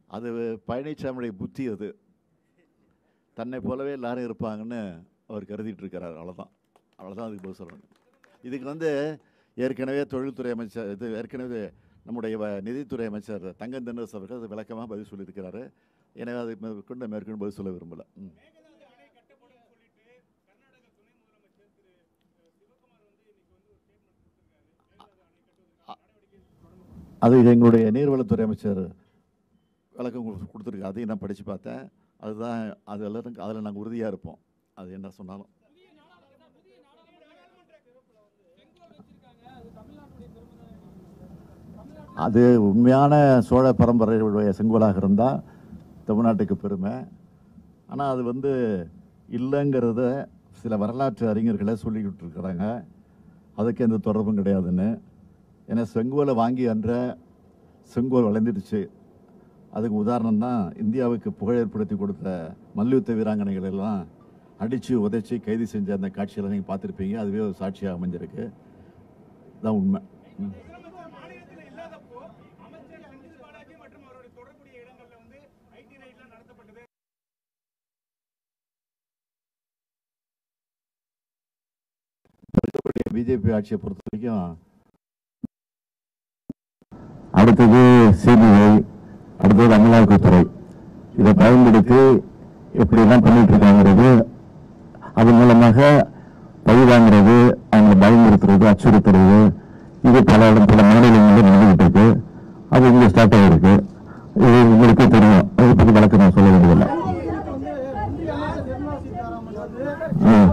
அது பழனிசாமியுடைய புத்தி அது தன்னை போலவே எல்லாரும் இருப்பாங்கன்னு அவர் கருதிட்டு இருக்கிறார் அவ்வளோதான் அவ்வளோதான் அதுக்கு பதில் சொல்லணும் இதுக்கு வந்து ஏற்கனவே தொழில்துறை அமைச்சர் இது ஏற்கனவே நம்முடைய வ- நிதித்துறை அமைச்சர் தங்கம் தென்னரசு அவர்கள் அது விளக்கமாக பதில் சொல்லியிருக்கிறாரு எனவே அது மேற்கொண்டு மேற்கொண்டு பதில் சொல்ல விரும்பல ம். அது எங்களுடைய நீர்வளத்துறை அமைச்சர் விளக்கம் கொடு- கொடுத்திருக்கு அதையும் நான் படித்து பார்த்தேன் அதுதான் அது எல்லாரும் அதில் நாங்கள் உறுதியாக இருப்போம் அது என்ன சொன்னாலும் அது உண்மையான சோழ பரம்பரையுடைய செங்கோலாக இருந்தால் தமிழ்நாட்டுக்கு பெருமை ஆனால் அது வந்து இல்லைங்கிறத சில வரலாற்று அறிஞர்களை சொல்லிக்கிட்டு இருக்கிறாங்க அதுக்கு எந்த தொடர்பும் கிடையாதுன்னு ஏன்னா செங்கோலை வாங்கி அன்ற செங்கோல் வளைந்துடுச்சு அதுக்கு உதாரணம் தான் இந்தியாவுக்கு புகழ் ஏற்படுத்தி கொடுத்த மல்யுத்த வீராங்கனைகள் எல்லாம் அடித்து உதைச்சி கைது செஞ்ச அந்த காட்சியெல்லாம் நீங்கள் பார்த்துருப்பீங்க அதுவே ஒரு சாட்சியாக அமைஞ்சிருக்கு தான் உண்மை ம். மாநிலத்தில் இல்லாதப்போ அமைச்சர் செந்தில் பாலாஜி மற்றும் அவருடைய தொடர்புடைய இடங்கள்ல வந்து ஐடி ரைட்லாம் நடத்தப்பட்டது பிஜேபி ஆட்சியை பொறுத்த வரைக்கும் அடுத்தது சிபிஐ அடுத்தது அமலாக்கத்துறை இதை பயன்படுத்தி எப்படிலாம் பண்ணிட்டு இருக்காங்கிறது அது மூலமாக பழி வாங்குறது அவங்களை பயமுறுத்துறது அச்சுறுத்துறது இது பல இடம் பல மாநிலங்களில் நடந்துகிட்டு இருக்கு அது இங்கே ஸ்டார்ட் ஆகிருக்கு இது உங்களுக்கே தெரியும் அதை பற்றி வழக்கு நான் சொல்ல வேண்டியதில்லை ம்.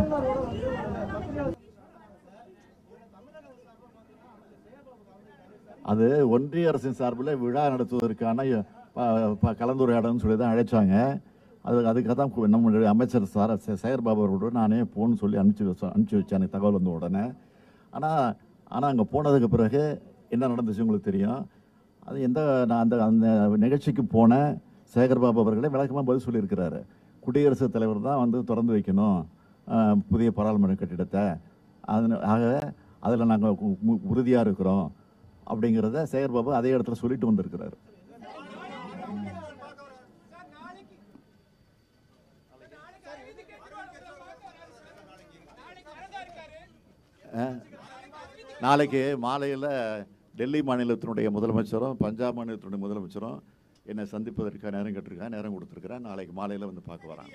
அது ஒன்றிய அரசின் சார்பில் விழா நடத்துவதற்கான ப- ப- கலந்துரையாடல்னு சொல்லி தான் அழைச்சாங்க அது அதுக்காக தான் கு- நம்மளுடைய அமைச்சர் சார் சே- சேகர் பாபு அவர்களோட நானே போன்னு சொல்லி அனுப்பிச்சு வச்சேன் அனுப்பிச்சு வச்சேன் எனக்கு தகவல் வந்த உடனே ஆனால் ஆனால் அங்கே போனதுக்கு பிறகு என்ன நடந்துச்சு உங்களுக்கு தெரியும் அது எந்த நான் அந்த அந்த நிகழ்ச்சிக்கு போன சேகர் பாபு அவர்களே விளக்கமாக பதில் சொல்லியிருக்கிறாரு குடியரசுத் தலைவர் தான் வந்து திறந்து வைக்கணும் ஆஹ், புதிய பாராளுமன்ற கட்டிடத்தை அது ஆக அதில் நாங்கள் உறுதியாக இருக்கிறோம் அப்படிங்கிறத சேகர் பாபு அதே இடத்துல சொல்லிட்டு வந்திருக்கிறாரு அஹ், நாளைக்கு மாலையில் டெல்லி மாநிலத்தினுடைய முதலமைச்சரும் பஞ்சாப் மாநிலத்தினுடைய முதலமைச்சரும் என்னை சந்திப்பதற்காக நேரம் கேட்டிருக்கேன் நேரம் கொடுத்துருக்கிறேன் நாளைக்கு மாலையில் வந்து பார்க்க வராங்க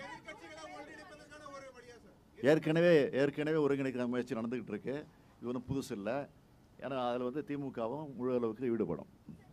ஏற்கனவே ஏற்கனவே ஒருங்கிணைக்கிற முயற்சி நடந்துகிட்டு இருக்கு இது ஒன்றும் புதுசு இல்லை ஏன்னா அதில் வந்து திமுகவும் முழு அளவுக்கு ஈடுபடும்